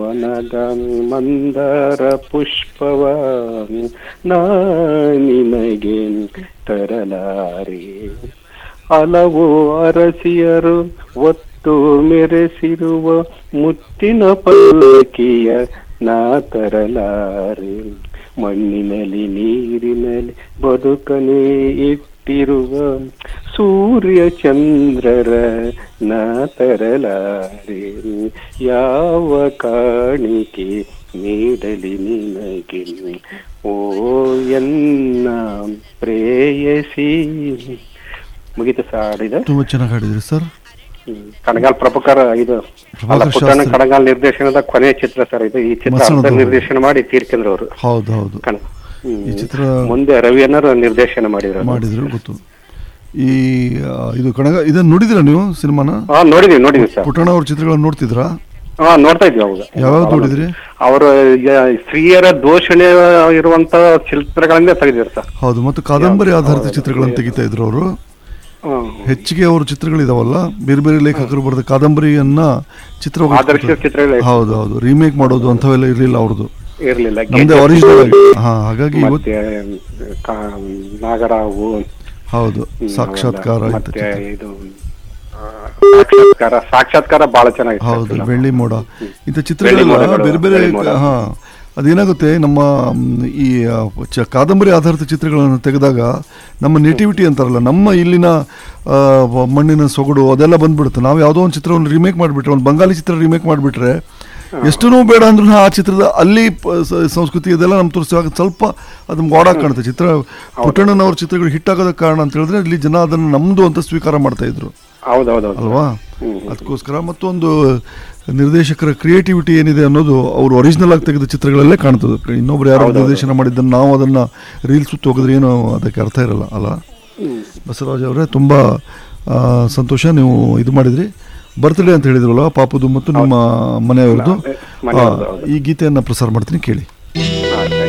ವನದ ಮಂದರ ಪುಷ್ಪವ ನಾ ನಿನಗೆ ತರಲಾರೆ ಹಲವು ಅರಸಿಯರು ಒತ್ತು ಮೆರೆಸಿರುವ ಮುತ್ತಿನ ಪಲ್ಲಕ್ಕಿಯ ನಾ ತರಲಾರೆ ಮಣ್ಣಿನಲ್ಲಿ ನೀರಿನಲ್ಲಿ ಬದುಕನೇ ಇಟ್ಟಿರುವ ಸೂರ್ಯ ಚಂದ್ರರ ನಾ ತರಲಾರೆ ಯಾವ ಕಾಣಿಕೆ ನೀಡಲಿ ನಿನಗೆ ಓ ಎನ್ನ ಪ್ರೇಯಸಿ ಮುಗಿತು ಸರ್ ಹಾಡಿದ ತುಂಬ ಚೆನ್ನಾಗಿ ಹಾಡಿದ್ರಿ ಸರ್ ಕಣಗಾಲ್ ಪ್ರಭಾಕರ್ ಇದು ಅಲ್ಲ ಪ್ರಭಾಕರ್ ಪುಟ್ಟಣ್ಣ ಶಾಸ್ತ್ರಿ. ಕಣಗಾಲ್ ನಿರ್ದೇಶನದ ಕೊನೆಯ ಚಿತ್ರ ಸರ್ ಇದು ಈ ಚಿತ್ರ ಮಸಣದ ಅರ್ಧ ಹೌದು. ನಿರ್ದೇಶನ ಮಾಡಿ ತೀರ್ಕೊಂಡ್ರು ಅವರು ಹೌದು ಹೌದು ಕಣ ಹ್ಮ್. ಈ ಚಿತ್ರ ಮುಂದೆ ರವಿ ಅನ್ನೋರು ನಿರ್ದೇಶನ ಮಾಡಿದ್ರು ಅದು. ಮಾಡಿದ್ರು ಗೊತ್ತು ಈ ಆ, ಇದು ಕಣಗ ಇದನ್ನ ನೋಡಿದಿರಾ ನೀವು ಸಿನಿಮಾನ ಹಾ ನೋಡಿದೀವಿ ನೋಡಿದೀವಿ ಸರ್ ಪುಟ್ಟಣ್ಣ ಅವ್ರ ಚಿತ್ರಗಳನ್ನ ನೋಡ್ತಿದ್ರಾ ಹಾ ನೋಡ್ತಾ ಇದ್ವಿ ಅವಾಗ ಯಾವ್ಯಾವ್ದು ನೋಡಿದ್ರಿ ಅವರು ಸ್ತ್ರೀಯರ ದೋಷಣೆ ಇರುವಂತ ಚಿತ್ರಗಳಿಂದ ತೆಗೆದಿದ್ರು ಸರ್ ಹೌದು ಮತ್ತು ಕಾದಂಬರಿ ಆಧಾರಿತ ಚಿತ್ರಗಳನ್ನು ತೆಗಿತಾ ಇದ್ರು ಅವರು ಹ್ಮ್. ಹೆಚ್ಚಿಗೆ ಅವ್ರ ಚಿತ್ರಗಳಿದಾವಲ್ಲ ಬೇರೆ ಬೇರೆ ಲೇಖಕರು ಬರೆದ ಕಾದಂಬರಿಯನ್ನ ಚಿತ್ರ ಆದರ್ಶ ಚಿತ್ರಗಳು ಹೌದು ಹೌದು ರೀಮೇಕ್ ಮಾಡೋದು ಅಂಥವೆಲ್ಲ ಇರಲಿಲ್ಲ ಅವ್ರದ್ದು ಇರ್ಲಿಲ್ಲ ನಮ್ದೇ ಗೆಜ್ಜೆ ಒರಿಜಿನಲ್ ಆಗಿ ಹಾ ಹಾಗಾಗಿ ಇವತ್ತು ಮತ್ತೆ ಕಾ- ನಾಗರಾವು ಹೌದು ಸಾಕ್ಷಾತ್ಕಾರ ಅವೆಲ್ಲ. ಇಂಥ ಮತ್ತೆ ಚಿತ್ರ. ಇದು ಆ, ಸಾಕ್ಷಾತ್ಕಾರ ಸಾಕ್ಷಾತ್ಕಾರ ಬಹಳ ಚೆನ್ನಾಗಿತ್ತು ಹೌದು film. ಬೆಳ್ಳಿ ಮೋಡ ಇಂಥ ಬೆಳ್ಳಿ ಚಿತ್ರಗಳೆಲ್ಲ ಮೋಡಗಳು, ಬೇರೆ ಬೇರೆ ಬೆಳ್ಳಿ ಮೋಡ. ಹಾ ಅದೇನಾಗುತ್ತೆ ನಮ್ಮ ಮ್, ಈ ಆ, ಚ- ಕಾದಂಬರಿ ಆಧಾರಿತ ಚಿತ್ರಗಳನ್ನು ತೆಗೆದಾಗ ನಮ್ಮ ನೆಟಿವಿಟಿ ಅಂತಾರಲ್ಲ ನಮ್ಮ ಇಲ್ಲಿನ ಆ, ವ- ಮಣ್ಣಿನ ಸೊಗಡು ಅದೆಲ್ಲ ಬಂದ್ಬಿಡುತ್ತೆ ನಾವು ಯಾವುದೋ ಒಂದು ಚಿತ್ರವನ್ನು ರಿಮೇಕ್ ಮಾಡಿಬಿಟ್ರೆ ಒಂದು ಬಂಗಾಳಿ ಚಿತ್ರ ರಿಮೇಕ್ ಮಾಡಿಬಿಟ್ರೆ ಎಷ್ಟು ನೋವು ಬೇಡ ಅಂದ್ರೂ ಆ ಚಿತ್ರದ ಅಲ್ಲಿ ಪ- ಸ- ಸಂಸ್ಕೃತಿ ಇದೆಲ್ಲ ನಮ್ಮ ತೋರಿಸುವಾಗ ಸ್ವಲ್ಪ ಅದು ಗೋಡಾಗಿ ಕಾಣುತ್ತೆ ಚಿತ್ರ ಪುಟ್ಟಣ್ಣನವ್ರ ಚಿತ್ರಗಳು ಹಿಟ್ ಆಗೋದಕ್ಕೆ ಕಾರಣ ಅಂತ ಹೇಳಿದ್ರೆ ಇಲ್ಲಿ ಜನ ಅದನ್ನು ನಮ್ಮದು ಅಂತ ಸ್ವೀಕಾರ ಮಾಡ್ತಾ ಇದ್ರು ಹೌದೌದೌದು ಅಲ್ವಾ ಹ್ಮ್. ಅದಕ್ಕೋಸ್ಕರ ಮತ್ತೊಂದು ನಿರ್ದೇಶಕರ ಕ್ರಿಯೇಟಿವಿಟಿ ಏನಿದೆ ಅನ್ನೋದು ಅವರು ಒರಿಜಿನಲ್ ಆಗಿ ತೆಗೆದ ಚಿತ್ರಗಳಲ್ಲೇ ಕಾಣ್ತದೆ ಇನ್ನೊಬ್ರು ಯಾರೋ ನಿರ್ದೇಶನ ಮಾಡಿದ್ದನ್ನು ನಾವು ಅದನ್ನ ರೀಲ್ಸ್ ಸುತ್ತು ಹೋಗಿದ್ರೆ ಏನು ಅದಕ್ಕೆ ಅರ್ಥ ಇರಲ್ಲ ಅಲ್ಲ ಹ್ಮ್. ಬಸವರಾಜ್ ಅವರೇ ತುಂಬ ಆ, ಸಂತೋಷ ನೀವು ಇದು ಮಾಡಿದ್ರಿ ಬರ್ತ್ಡೇ ಅಂತ ಹೇಳಿದ್ರಲ್ಲ ಪಾಪುದು ಮತ್ತು ನಿಮ್ಮ ಮನೆಯವ್ರದ್ದು ಮನೆಯವ್ರದ್ದು, ಆ, ಈ ಗೀತೆಯನ್ನು ಪ್ರಸಾರ ಮಾಡ್ತೀನಿ ಕೇಳಿ ಹಾ,